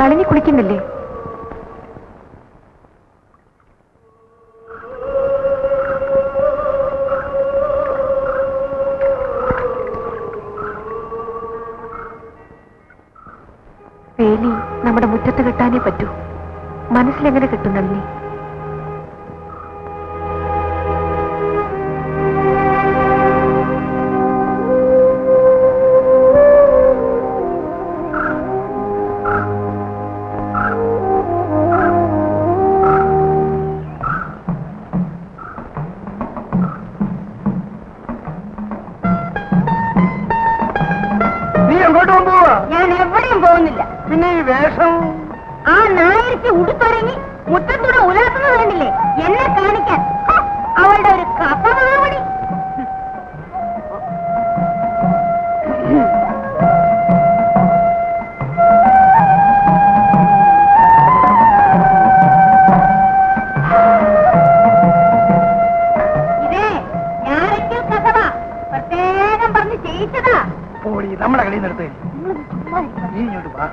കളഞ്ഞു കുളിക്കുന്നില്ലേ വേലി നമ്മുടെ മുറ്റത്ത് കെട്ടാനേ പറ്റൂ മനസ്സിലെങ്ങനെ കിട്ടും നളിനി നീ എങ്ങോട്ട് കൊണ്ടുപോവാ ഞാൻ എവിടെയും പോകുന്നില്ല പിന്നെ ഈ വേഷം ആ നായരിക്ക് ഉടുത്തൊരുങ്ങി മുറ്റത്തൂടെ ഉലാത്തുന്നത് കണ്ടില്ലേ എന്നെ കാണിക്കാൻ ഹ, അവളുടെ ഒരു കപ്പമാവണി ഇതേ ഞായറിക്കൽ കസവ പ്രത്യേകം പറഞ്ഞ് ചെയ്യിച്ചതാ പോടി നമ്മുടെ കളി നിർത്തേ നീ ഇങ്ങോട്ട് വാ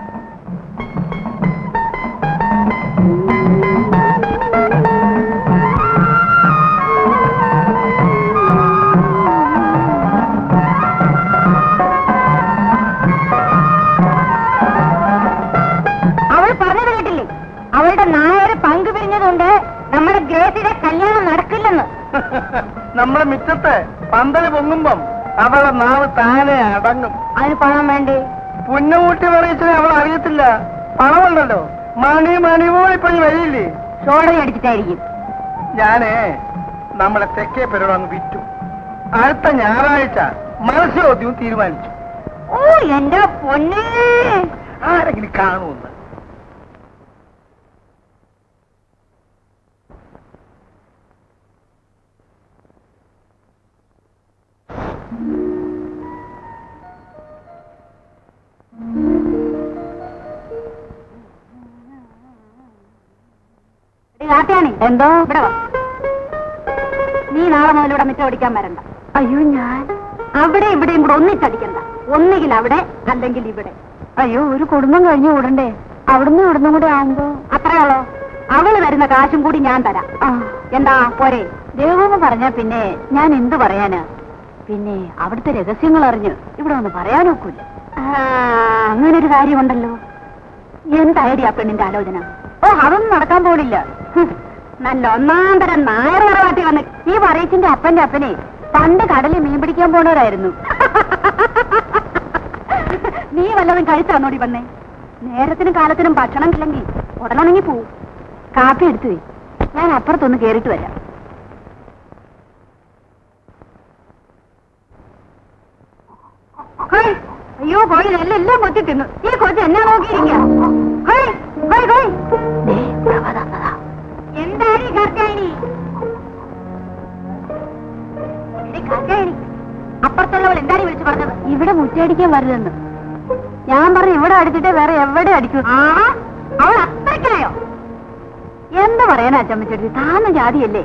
അവൾ പറഞ്ഞത് കേട്ടില്ലേ അവളുടെ നായർ പങ്കു പിരിഞ്ഞതുകൊണ്ട് നമ്മുടെ ഗ്രേസിയുടെ കല്യാണം നടക്കില്ലെന്ന് നമ്മുടെ മുറ്റത്ത് പന്തല് പൊങ്ങുമ്പം അവളെ നാവ് താനെ അടങ്ങും അതിന് പണം വേണ്ടേ പുന്നമൂട്ടി പറയിച്ചത് അവൾ അറിയത്തില്ല പണമുണ്ടല്ലോ മണി മണി പോലെ ഇപ്പൊ ഈ വഴിയില്ലേ ഷോൾഡർ അടിച്ചിട്ടായിരിക്കും ഞാനേ നമ്മളെ തെക്കേ പെരോട് അങ്ങ് വിറ്റു അടുത്ത ഞായറാഴ്ച മത്സ്യോദ്യവും തീരുമാനിച്ചു ഓ എന്റെ പൊന്നേ ആരെങ്കിലും കാണുമെന്ന് കാട്ടിയാണേ എന്തോ ഇവിടെ വാ നീ നാളെ മുതൽ ഇവിടെ മിറ്റം ഓടിക്കാൻ വരണ്ട അയ്യോ ഞാൻ അവിടെ ഇവിടെയും കൂടെ ഒന്നിച്ചടിക്കണ്ട ഒന്നുകിൽ അവിടെ അല്ലെങ്കിൽ ഇവിടെ അയ്യോ ഒരു കുടുംബം കഴിഞ്ഞു കൂടണ്ടേ അവിടുന്ന് ഇവിടുന്നും കൂടെ ആവുമ്പോ അത്രയുള്ളോ അവള് വരുന്ന കാശും കൂടി ഞാൻ തരാം ആ എന്താ പോരെ ദേവമെന്ന് പറഞ്ഞാ പിന്നെ ഞാൻ എന്തു പറയാന് പിന്നെ അവിടുത്തെ രഹസ്യങ്ങൾ അറിഞ്ഞ് ഇവിടെ ഒന്ന് പറയാനൊക്കില്ല ആ, അങ്ങനെ ഒരു കാര്യമുണ്ടല്ലോ എന്തായാലും ആ പെണ്ണിന്റെ ആലോചന ഓ അതൊന്നും നടക്കാൻ പോണില്ല ഹും, നല്ല ഒന്നാം തരം നായർ തറവാട്ടി വന്ന് ഈ പറയച്ചിന്റെ അപ്പന്റെ അപ്പനെ പണ്ട് കടലിൽ മീൻ പിടിക്കാൻ പോണവരായിരുന്നു നീ വല്ലതും കഴിച്ചാന്നോടി വന്നേ നേരത്തിനും കാലത്തിനും ഭക്ഷണം ഇല്ലെങ്കിൽ ഉടനുണങ്ങി പോവും കാപ്പി എടുത്തു പോയി ഞാൻ അപ്പുറത്തൊന്ന് കേറിട്ട് വരാം ഹേയ്, അയ്യോ കോഴി നെല്ലെല്ലാം കൊത്തി തിന്നു ഈ കൊച്ചു എന്നാ നോക്കിയിരിക്കുക ഹേയ്, ഹേയ്, ഹേയ്. ദേ, പ്രഭ തന്നതാ. എന്താണ് ഈ കാർക്കായനി എടി കാർക്കായനി അപ്പുറത്തുള്ളവൾ എന്താണ് ഈ വിളിച്ചു പറഞ്ഞത് ഇവിടെ മുറ്റടിക്കാൻ വരരുതെന്ന് ഞാൻ പറഞ്ഞു ഇവിടെ അടിച്ചിട്ടേ വേറെ എവിടെ അടിക്കൂ ആ അവൾ അത്രയ്ക്കായോ എന്താ പറയാനാ അച്ചമ്മച്ചേട്ടി താന്ന ജാതിയല്ലേ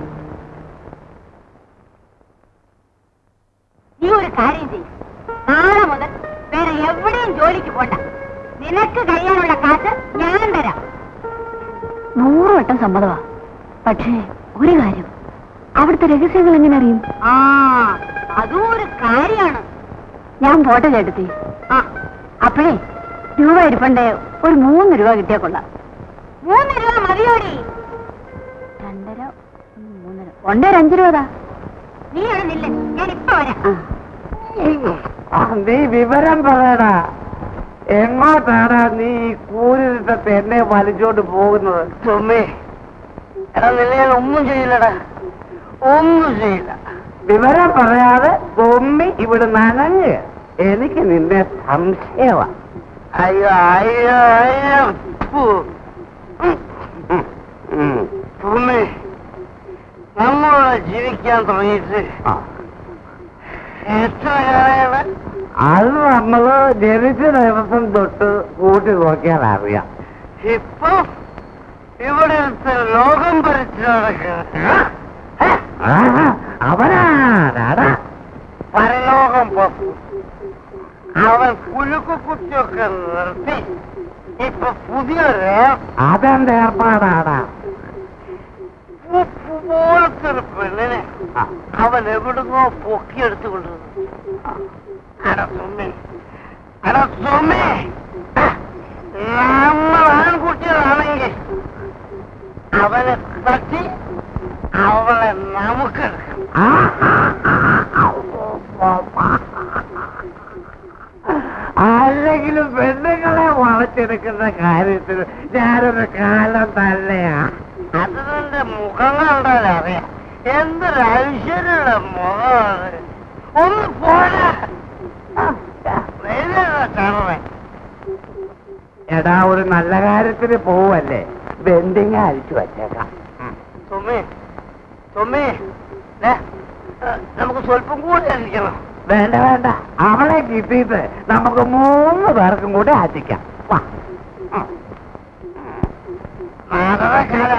നീ ഒരു കാര്യം ചെയ്യും നാളെ മുതൽ വേറെ എവിടെയും ജോലിക്ക് പോണ്ട നിനക്ക് കഴിയാനുള്ള കാശ് ഞാൻ തരാം നൂറ് വട്ടം സമ്മതമാ പക്ഷേ ഒരു കാര്യം അവിടുത്തെ രഹസ്യങ്ങൾ എങ്ങനെ അറിയും ആ അതും ഒരു കാര്യമാണ് ഞാൻ പോട്ടെ ചേട്ടത്തി ആ അപ്പോഴേ രൂപ ഇരിപ്പണ്ടേ ഒരു മൂന്ന് രൂപ കിട്ടിയാ കൊള്ളാം മൂന്ന് രൂപ മതിയോടി രണ്ടര ഉം, മൂന്നര ഒണ്ടര അഞ്ച് രൂപതാ നീ അവിടെ നില്ല ഞാൻ ഇപ്പൊ വരാം ആ നീ വിവരം പറയടാ എങ്ങോട്ടാണ് നീ ഈ കൂരിട്ടത്ത് എന്നെ വലിച്ചോണ്ട് പോകുന്നത് ചുമ്മേ എടാ നിന്നെ ഒന്നും ചെയ്യില്ലടാ ഒന്നും ചെയ്യില്ല വിവരം പറയാതെ കൊമ്മി ഇവിടെ നനഞ്ഞ് എനിക്ക് നിന്നെ സംശയമാ അയ്യോ അയ്യോ അയ്യോ ഫു. ഉം. ഉം. ഉം. ചുമ്മേ നമ്മളിവിടെ ജീവിക്കാൻ തുടങ്ങിയിട്ട് എത്ര കാലങ്ങള് അത് നമ്മള് ജനിച്ച ദിവസം തൊട്ട് കൂട്ടി നോക്കിയാൽ അറിയാം ഇപ്പൊ ഇവിടെ ലോകം ഭരിച്ചു അവനാടാ പരലോകം പോക്കും അവൻ കുലുക്കു കുത്തിയൊക്കെ നിർത്തി ഇപ്പൊ പുതിയൊരു അതെന്ത് ഏർപ്പാടാടാ ഉപ്പ് പോലത്തെ ഒരു പെണ്ണിനെ ആ. അവൻ എവിടുന്നോ പൊക്കിയെടുത്ത് കൊണ്ടുവന്നു അടാ സുമ്മി അടാ സുമ്മി നമ്മൾ ആൺകുട്ടികളാണെങ്കിൽ അവനെ തട്ടി അവളെ നമുക്കെടുക്കാം അല്ലെങ്കിലും പെണ്ണുങ്ങളെ വളച്ചെടുക്കുന്ന കാര്യത്തിൽ ഞാനൊരു കാലം തന്നെയാ അത് നിന്റെ മുഖം കണ്ടാൽ അറിയാം എന്തൊരു ഐശ്വര്യയുടെ മുഖമാണ് ഒന്ന് പോരാ ചാറേ എടാ ഒരു നല്ല കാര്യത്തിന് പോവല്ലേ ബെൻഡിങ് അഴിച്ചു വച്ചേക്കാം സുമി സുമി ദേ, ഏ, നമുക്ക് സ്വല്പം കൂടി അടിക്കണം വേണ്ട വേണ്ട അവളെ കിട്ടിയിട്ട് നമുക്ക് മൂന്ന് പേർക്കും കൂടി അടിക്കാം വാ മാധവക്കാര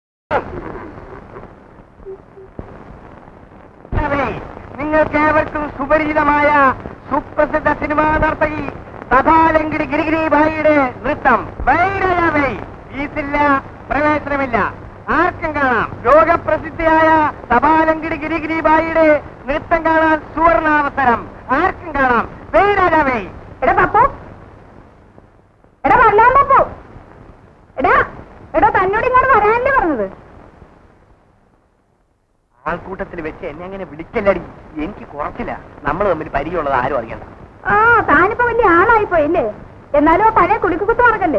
നിങ്ങൾക്കേവർക്കും സുപരിചിതമായ സുപ്രസിദ്ധ സിനിമാ നർത്തകി തഥാലങ്കിടി ഗിരിഗിരിഭായിയുടെ നൃത്തം വൈരയവൈ ഫീസില്ല പ്രവേശനമില്ല ആർക്കും കാണാം ലോകപ്രസിദ്ധിയായ തപാലങ്കിടി ഗിരിഗിരിഭായിയുടെ നൃത്തം കാണാൻ സുവർണാവസരം ആർക്കും കാണാം വൈരാജാവൈ എടാ പപ്പു എടാ വല്ലാൻ പപ്പു എടാ എടാ തന്നോട് ഇങ്ങോട്ട് വരാനല്ലേ പറഞ്ഞത് ആൾക്കൂട്ടത്തിൽ വെച്ച് എന്നെ അങ്ങനെ വിളിക്കല്ലടി എനിക്ക് കുറച്ചില്ല നമ്മൾ തമ്മിൽ പരിചയമുള്ളത് ആരും അറിയണ്ട ആ താനിപ്പോ വലിയ ആളായി പോയില്ലേ എന്നാലും ആ പഴയ കുളിക്കുത്ത് മറക്കല്ലേ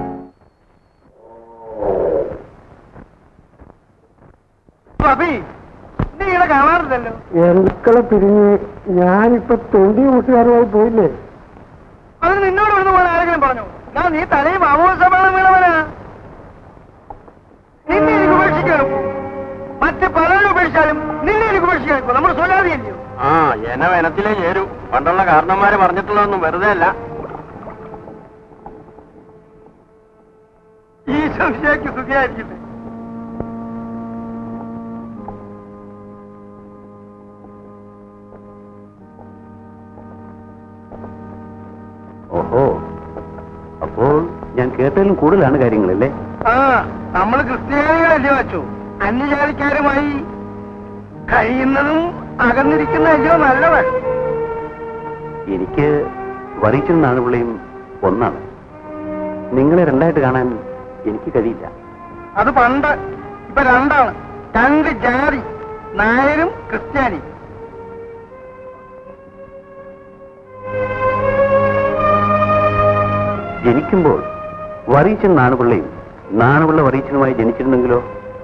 അഭി നീ ഇവിടെ കാണാറില്ലല്ലോ എന്തക്കളെ പിരിഞ്ഞ് ഞാനിപ്പോ തൊണ്ടി കൂട്ടുകാരുമായി പോയില്ലേ അതിന് നിന്നോട് ഇവിടുന്ന് പോകാൻ ആരെങ്കിലും പറഞ്ഞു ഞാൻ നീ തലയും ആമോസമാണ് വീണവനാ നിന്നെ എനിക്ക് ഉപേക്ഷിക്കണം മറ്റ് പലരും ഉപേക്ഷിച്ചാലും നിന്നെ എനിക്ക് ഉപേക്ഷിക്കാൻ നമ്മൾ സ്വലാതിയല്ലയോ ആ എന വനത്തിലേ ചേരൂ പണ്ടുള്ള കാരണന്മാര് പറഞ്ഞിട്ടുള്ളതൊന്നും വെറുതെ അല്ല ഈ സംശയക്ക് സുഖിയായിരിക്കട്ടെ ഓഹോ അപ്പോൾ ഞാൻ കേട്ടതിലും കൂടുതലാണ് കാര്യങ്ങളല്ലേ ആ നമ്മൾ ക്രിസ്ത്യാനികളല്ലേ വച്ചു അന്യജാതിക്കാരുമായി കഴിയുന്നതും അകന്നിരിക്കുന്നതല്ലയോ നല്ലവൻ എനിക്ക് വറിച്ചും നാണുപിള്ളയും ഒന്നാണ് നിങ്ങളെ രണ്ടായിട്ട് കാണാൻ എനിക്ക് കഴിയില്ല അത് പണ്ട് ഇപ്പൊ രണ്ടാണ് രണ്ട് ജാതി നായരും ക്രിസ്ത്യാനി ജനിക്കുമ്പോൾ വറീച്ചൻ നാണുപിള്ളയും നാണുപിള്ള വറീച്ചനുമായി ജനിച്ചിരുന്നെങ്കിലോ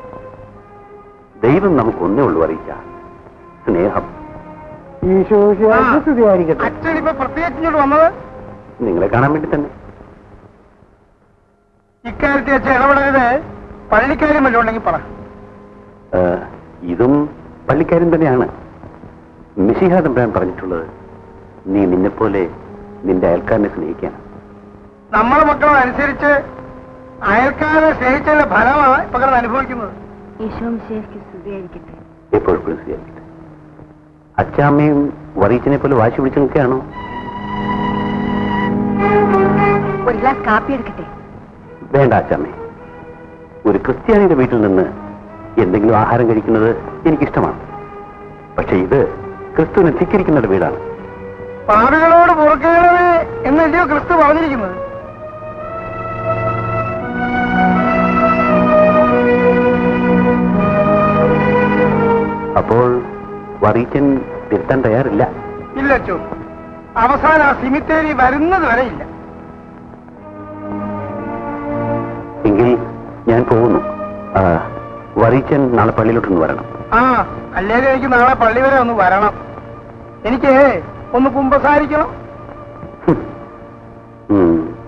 ദൈവം നമുക്ക് ഒന്നേ ഉള്ളൂ വറീച്ച സ്നേഹം ഈശോ സ്തുതിയായിരിക്കട്ടെ അച്ഛൻ ഇപ്പൊ പ്രത്യേകിച്ച് ഇങ്ങോട്ട് വന്നത് നിങ്ങളെ കാണാൻ വേണ്ടി തന്നെ ഇക്കാര്യത്തിൽ അച്ഛൻ ഇടപെടരുത് പള്ളിക്കാര്യം വല്ലതും ഉണ്ടെങ്കിൽ പറ ആ, ഇതും പള്ളിക്കാരൻ തന്നെയാണ് മിശിഹ തമ്പുരാൻ പറഞ്ഞിട്ടുള്ളത് നീ നിന്നെപ്പോലെ നിന്റെ അയൽക്കാരനെ സ്നേഹിക്കാൻ നമ്മളെ മക്കളും അനുസരിച്ച് അയൽക്കാരെ സ്നേഹിച്ചതിന്റെ ഫലമാണ് ഇപ്പൊ കിടന്ന് അനുഭവിക്കുന്നത് ഈശോ ശരിക്ക് സ്തുതിയായിരിക്കട്ടെ എപ്പോഴും സ്വീകരിക്കട്ടെ അച്ചാമ്മയും വറീച്ചനെ പോലെ വാശി പിടിച്ചു നിൽക്കുകയാണോ ഒരു ഗ്ലാസ് കാപ്പി എടുക്കട്ടെ വേണ്ട അച്ചാമ്മേ ഒരു ക്രിസ്ത്യാനിയുടെ വീട്ടിൽ നിന്ന് എന്തെങ്കിലും ആഹാരം കഴിക്കുന്നത് എനിക്കിഷ്ടമാണ് പക്ഷെ ഇത് ക്രിസ്തുവിനെ ധിക്കരിക്കുന്ന ഒരു വീടാണ് പാപികളോട് പൊറുക്കണമേ എന്നല്ലയോ ക്രിസ്തു പറഞ്ഞിരിക്കുന്നത് അപ്പോൾ വറീച്ചൻ തിരുത്താൻ തയ്യാറില്ല ഇല്ല അച്ഛോ അവസാനം ആ സിമിത്തേരി വരുന്നത് വരെ ഇല്ല എങ്കിൽ ഞാൻ പോകുന്നു ആ, വറീച്ചൻ നാളെ പള്ളിയിലോട്ടൊന്ന് വരണം ആ അല്ലെങ്കിൽ എനിക്ക് നാളെ പള്ളി വരെ ഒന്ന് വരണം എനിക്ക് ഒന്ന് കുമ്പസാരിക്കണം ഉം.